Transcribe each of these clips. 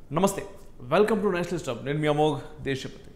నమస్తే welcome to national stop నేను మీ Amogh Deshapathi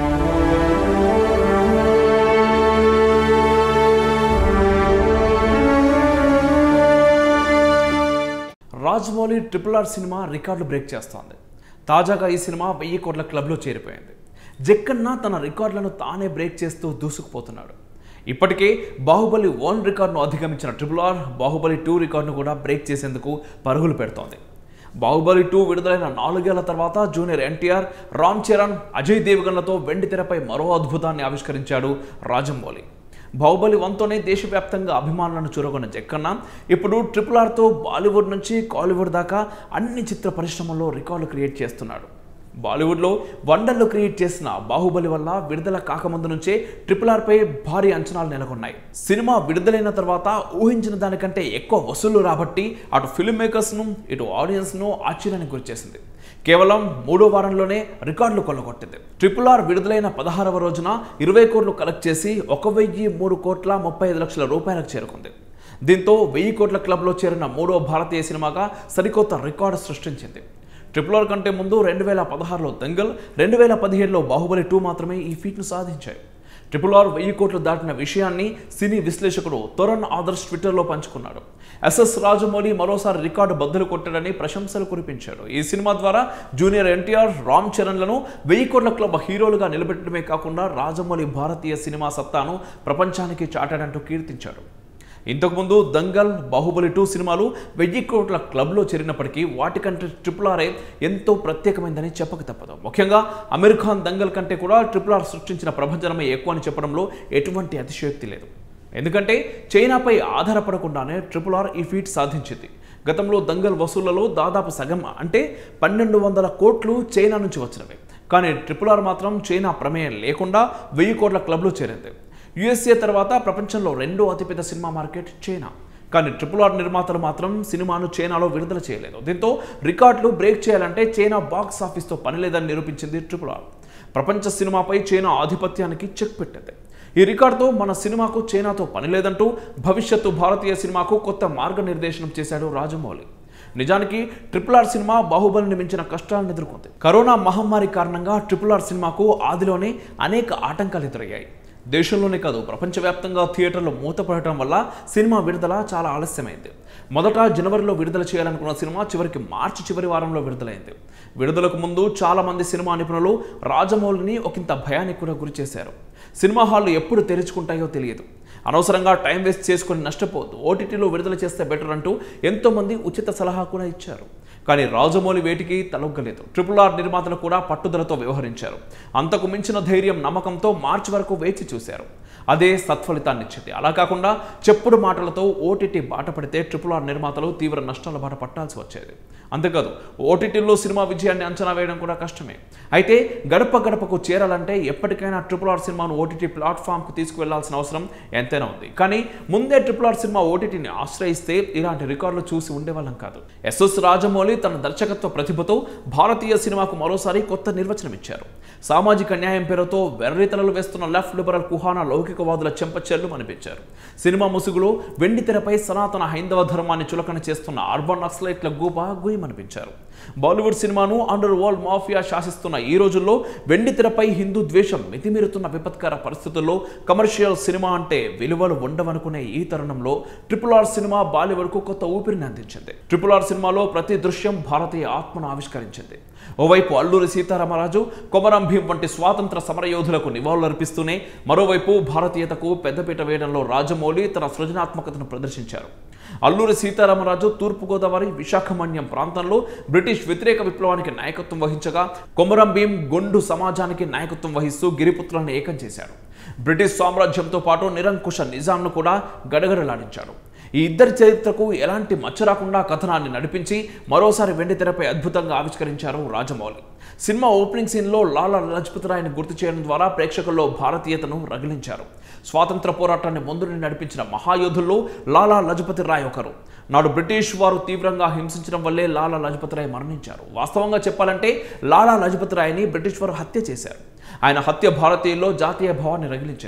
Rajamouli triple R cinema రికార్డులు బ్రేక్ చేస్తోంది తాజాగా ఈ సినిమా వెయ్యి కోట్ల క్లబ్లో చేరిపోయింది జక్కన్న తన రికార్డులను తానే బ్రేక్ చేస్తూ దూసుకుపోతున్నాడు ఇప్పటికే బాహుబలి వన్ రికార్డును అధిగమించిన ట్రిపుల్ ఆర్ బాహుబలి టూ రికార్డును కూడా బ్రేక్ చేసేందుకు పరుగులు పెడుతోంది బాహుబలి టూ విడుదలైన నాలుగేళ్ల తర్వాత జూనియర్ ఎన్టీఆర్ రామ్ చరణ్ అజయ్ దేవగన్లతో వెండి తెరపై మరో అద్భుతాన్ని ఆవిష్కరించాడు రాజమౌళి బాహుబలి వన్తోనే దేశవ్యాప్తంగా అభిమానులను చూరగొన్న జక్కన్న ఇప్పుడు ట్రిపుల్ ఆర్తో బాలీవుడ్ నుంచి కాలీవుడ్ దాకా అన్ని చిత్ర పరిశ్రమల్లో రికార్డులు క్రియేట్ చేస్తున్నాడు బాలీవుడ్లో వండర్లు క్రియేట్ చేసిన బాహుబలి వల్ల విడుదల కాకముందు నుంచే ట్రిపుల్ ఆర్పై భారీ అంచనాలు నెలకొన్నాయి సినిమా విడుదలైన తర్వాత ఊహించిన దానికంటే ఎక్కువ వసూళ్లు రాబట్టి అటు ఫిల్మ్ మేకర్స్ను ఇటు ఆడియన్స్ను ఆశ్చర్యానికి గురిచేసింది కేవలం మూడో వారంలోనే రికార్డులు కొల్లగొట్టింది ట్రిపుల్ ఆర్ విడుదలైన పదహారవ రోజున ఇరవై కోట్లు కలెక్ట్ చేసి ఒక వెయ్యి మూడు కోట్ల ముప్పై ఐదు లక్షల రూపాయలకు చేరుకుంది దీంతో వెయ్యి కోట్ల క్లబ్లో చేరిన మూడో భారతీయ సినిమాగా సరికొత్త రికార్డు సృష్టించింది ట్రిపుల్ ఆర్ కంటే ముందు రెండు వేల పదహారులో దంగల్ రెండు వేల పదిహేడులో బాహుబలి టూ మాత్రమే ఈ ఫీట్ను సాధించాయి ట్రిపుల్ ఆర్ వెయ్యి కోట్లు దాటిన విషయాన్ని సినీ విశ్లేషకుడు తరుణ్ ఆదర్శ్ ట్విట్టర్లో పంచుకున్నాడు ఎస్ఎస్ రాజమౌళి మరోసారి రికార్డు బద్దలు కొట్టాడని ప్రశంసలు కురిపించాడు ఈ సినిమా ద్వారా జూనియర్ ఎన్టీఆర్ రామ్ చరణ్లను వెయ్యి కోట్ల క్లబ్ హీరోలుగా నిలబెట్టడమే కాకుండా రాజమౌళి భారతీయ సినిమా సత్తాను ప్రపంచానికి చాటాడంటూ కీర్తించాడు ఇంతకుముందు దంగల్ బాహుబలి టూ సినిమాలు వెయ్యి కోట్ల క్లబ్లో చేరినప్పటికీ వాటికంటే ట్రిపుల్ ఆర్ఏ ఎంతో ప్రత్యేకమైందని చెప్పక తప్పదు ముఖ్యంగా అమీర్ ఖాన్ దంగల్ కంటే కూడా ట్రిపుల్ ఆర్ సృష్టించిన ప్రభంజనమే ఎక్కువ అని చెప్పడంలో ఎటువంటి అతిశయోక్తి లేదు ఎందుకంటే చైనాపై ఆధారపడకుండానే ట్రిపుల్ ఆర్ ఈ ఫీట్ సాధించింది గతంలో దంగల్ వసూళ్లలో దాదాపు సగం అంటే పన్నెండు వందల కోట్లు చైనా నుంచి వచ్చినవి కానీ ట్రిపుల్ ఆర్ మాత్రం చైనా ప్రమేయం లేకుండా వెయ్యి కోట్ల క్లబ్లో చేరింది యుఎస్ఏ తర్వాత ప్రపంచంలో రెండో అతిపెద్ద సినిమా మార్కెట్ చైనా కానీ ట్రిపుల్ ఆర్ నిర్మాతలు మాత్రం సినిమాను చైనాలో విడుదల చేయలేదు దీంతో రికార్డులు బ్రేక్ చేయాలంటే చైనా బాక్స్ ఆఫీస్తో పని లేదని నిరూపించింది ట్రిపుల్ ఆర్ ప్రపంచ సినిమాపై చైనా ఆధిపత్యానికి చెక్ పెట్టింది ఈ రికార్డుతో మన సినిమాకు చైనాతో పని లేదంటూ భవిష్యత్తు భారతీయ సినిమాకు కొత్త మార్గనిర్దేశనం చేశాడు రాజమౌళి నిజానికి ట్రిపుల్ ఆర్ సినిమా బాహుబలిని మించిన కష్టాలను ఎదుర్కొంది కరోనా మహమ్మారి కారణంగా ట్రిపుల్ ఆర్ సినిమాకు ఆదిలోనే అనేక ఆటంకాలు ఎదురయ్యాయి దేశంలోనే కాదు ప్రపంచవ్యాప్తంగా థియేటర్లు మూతపడటం వల్ల సినిమా విడుదల చాలా ఆలస్యమైంది మొదట జనవరిలో విడుదల చేయాలనుకున్న సినిమా చివరికి మార్చి చివరి వారంలో విడుదలైంది విడుదలకు ముందు చాలా మంది సినిమా నిపుణులు రాజమౌళిని ఒకంత భయానికి కూడా గురి చేశారు సినిమా హాళ్లు ఎప్పుడు తెరుచుకుంటాయో తెలియదు అనవసరంగా టైం వేస్ట్ చేసుకుని నష్టపోవద్దు ఓటీటీలో విడుదల చేస్తే బెటర్ అంటూ ఎంతోమంది ఉచిత సలహా కూడా ఇచ్చారు కానీ రాజమౌళి వేటికి తలొగ్గలేదు ట్రిపుల్ ఆర్ నిర్మాతలు కూడా పట్టుదలతో వ్యవహరించారు అంతకు మించిన ధైర్యం నమ్మకంతో మార్చి వరకు వేచి చూశారు అదే సత్ఫలితాన్ని ఇచ్చింది అలా కాకుండా చెప్పుడు మాటలతో ఓటీటీ బాట పడితే ట్రిపుల్ ఆర్ నిర్మాతలు తీవ్ర నష్టాల బాట పట్టాల్సి వచ్చేది అంతేకాదు ఓటీటీలో సినిమా విజయాన్ని అంచనా వేయడం కూడా కష్టమే అయితే గడప గడపకు చేరాలంటే ఎప్పటికైనా ట్రిపుల్ ఆర్ సినిమాను ఓటీటీ ప్లాట్ఫామ్కు తీసుకువెళ్లాల్సిన అవసరం ఎంతైనా ఉంది కానీ ముందే ట్రిపుల్ ఆర్ సినిమా ఓటీటీని ఆశ్రయిస్తే ఇలాంటి రికార్డులు చూసి ఉండేవాళ్ళం కాదు ఎస్ఎస్ రాజమౌళి తన దర్శకత్వ ప్రతిభతో భారతీయ సినిమాకు మరోసారి కొత్త నిర్వచనం ఇచ్చారు సామాజిక న్యాయం పేరుతో వెర్రితలలు వేస్తున్న లెఫ్ట్ లిబరల్ కుహానా లౌకికవాదుల చెంపచెల్లు అనిపించారు సినిమా ముసుగులో వెండి తెరపై సనాతన హైందవ ధర్మాన్ని చులకన చేస్తున్న అర్బన్ నక్సలైట్ల గూప గుయమనిపించారు బాలీవుడ్ సినిమాను అండర్ వరల్డ్ మాఫియా శాసిస్తున్న ఈ రోజుల్లో వెండి తెరపై హిందూ ద్వేషం మితిమీరుతున్న విపత్కర పరిస్థితుల్లో కమర్షియల్ సినిమా అంటే విలువలు ఉండవనుకునే ఈ తరుణంలో ట్రిపుల్ ఆర్ సినిమా బాలీవుడ్కు కొత్త ఊపిరిని అందించింది ట్రిపుల్ ఆర్ సినిమాలో ప్రతి దృశ్యం భారతీయ ఆత్మను ఆవిష్కరించింది ఓవైపు అల్లూరి సీతారామరాజు కొమరం భీం వంటి స్వాతంత్ర సమరయోధులకు నివాళులర్పిస్తూనే మరోవైపు భారతీయతకు పెద్దపీట వేయడంలో రాజమౌళి తన సృజనాత్మకతను ప్రదర్శించారు అల్లూరి సీతారామరాజు తూర్పుగోదావరి విశాఖమన్యం ప్రాంతంలో బ్రిటిష్ వ్యతిరేక విప్లవానికి నాయకత్వం వహించగా కొమరం భీం గొండు సమాజానికి నాయకత్వం వహిస్తూ గిరిపుత్రులను ఏకం చేశాడు బ్రిటిష్ సామ్రాజ్యంతో పాటు నిరంకుశ నిజాంను కూడా గడగడలాడించాడు ఈ ఇద్దరి చరిత్రకు ఎలాంటి మచ్చ రాకుండా కథనాన్ని నడిపించి మరోసారి వెండి తెరపై అద్భుతంగా ఆవిష్కరించారు రాజమౌళి సినిమా ఓపెనింగ్ సీన్లో లాలా లజపతి రాయ్ని గుర్తు చేయడం ద్వారా ప్రేక్షకుల్లో భారతీయతను రగిలించారు స్వాతంత్ర పోరాటాన్ని ముందుని నడిపించిన మహాయోధుల్లో లాలా లజపతి రాయ్ ఒకరు నాడు బ్రిటిష్ వారు తీవ్రంగా హింసించడం వల్లే లాలా లజపతి రాయ్ మరణించారు వాస్తవంగా చెప్పాలంటే లాలా లజపతి రాయ్ని బ్రిటిష్ వారు హత్య చేశారు ఆయన హత్య భారతీయుల్లో జాతీయ భావాన్ని రగిలించింది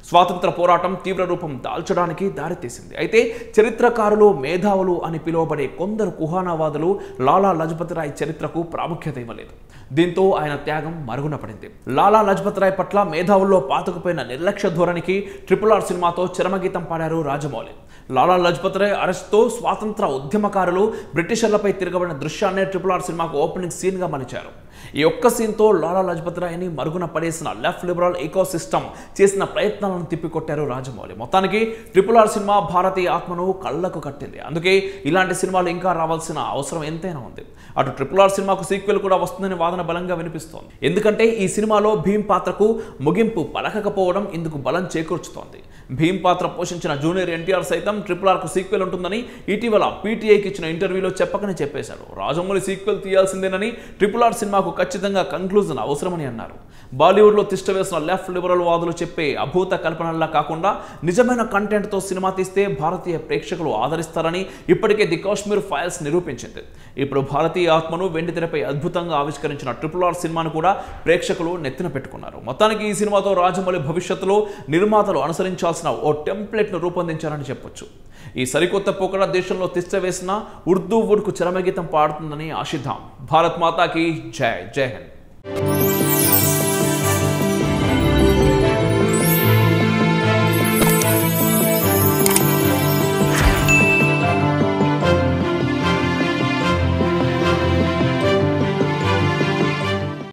స్వాతంత్ర పోరాటం తీవ్ర రూపం దాల్చడానికి దారితీసింది అయితే చరిత్రకారులు మేధావులు అని పిలువబడే కొందరు కుహానావాదులు లాలా లజపతి రాయ్ చరిత్రకు ప్రాముఖ్యత ఇవ్వలేదు దీంతో ఆయన త్యాగం మరుగున పడింది లాలా లజపతి రాయ్ పట్ల మేధావుల్లో పాతుకుపోయిన నిర్లక్ష్య ధోరణికి ట్రిపుల్ ఆర్ సినిమాతో చరమగీతం పాడారు రాజమౌళి లాలా లజపతి రాయ్ అరెస్ట్తో స్వాతంత్ర ఉద్యమకారులు బ్రిటిషర్లపై తిరగబడిన దృశ్యాన్నే ట్రిపుల్ ఆర్ సినిమాకు ఓపెనింగ్ సీన్గా మలిచారు ఈ ఒక్క సీన్తో లాలా లజపతి రాయ్ని మరుగున పడేసిన లెఫ్ట్ లిబరల్ ఈకో సిస్టమ్ చేసిన ప్రయత్నాలను తిప్పికొట్టారు రాజమౌళి మొత్తానికి ట్రిపుల్ ఆర్ సినిమా భారతీయ ఆత్మను కళ్ళకు కట్టింది అందుకే ఇలాంటి సినిమాలు ఇంకా రావాల్సిన అవసరం ఎంతైనా ఉంది అటు ట్రిపుల్ ఆర్ సినిమాకు సీక్వెల్ కూడా వస్తుందని వాదన బలంగా వినిపిస్తోంది ఎందుకంటే ఈ సినిమాలో భీమ్ పాత్రకు ముగింపు పలకకపోవడం ఇందుకు బలం చేకూర్చుతోంది భీమ్ పాత్ర పోషించిన జూనియర్ ఎన్టీఆర్ సైతం ట్రిపుల్ ఆర్కు సీక్వెల్ ఉంటుందని ఇటీవల పీటీఐకి ఇచ్చిన ఇంటర్వ్యూలో చెప్పకనే చెప్పేశాడు రాజమౌళి సీక్వెల్ తీయాల్సిందేనని ట్రిపుల్ ఆర్ సినిమాకు ఖచ్చితంగా కంక్లూజన్ అవసరమని అన్నారు బాలీవుడ్లో తిష్టవేసిన లెఫ్ట్ లిబరల్ వాదులు చెప్పే అభూత కల్పనల్లా కాకుండా నిజమైన కంటెంట్తో సినిమా తీస్తే భారతీయ ప్రేక్షకులు ఆదరిస్తారని ఇప్పటికే ది కాశ్మీర్ ఫైల్స్ నిరూపించింది ఇప్పుడు భారతీయ ఆత్మను వెండి తెరపై అద్భుతంగా ఆవిష్కరించిన ట్రిపుల్ ఆర్ సినిమాను కూడా ప్రేక్షకులు నెత్తిన పెట్టుకున్నారు మొత్తానికి ఈ సినిమాతో రాజమౌళి భవిష్యత్తులో నిర్మాతలు అనుసరించాల్సిన ఓ టెంప్లెట్ను రూపొందించారని చెప్పొచ్చు ఈ సరికొత్త పోకడ దేశంలో తిష్ట వేసిన ఉర్దూ వుడ్కు చరమగీతం పాడుతుందని ఆశిద్దాం భారత్ మాతాకి జై జై హింద్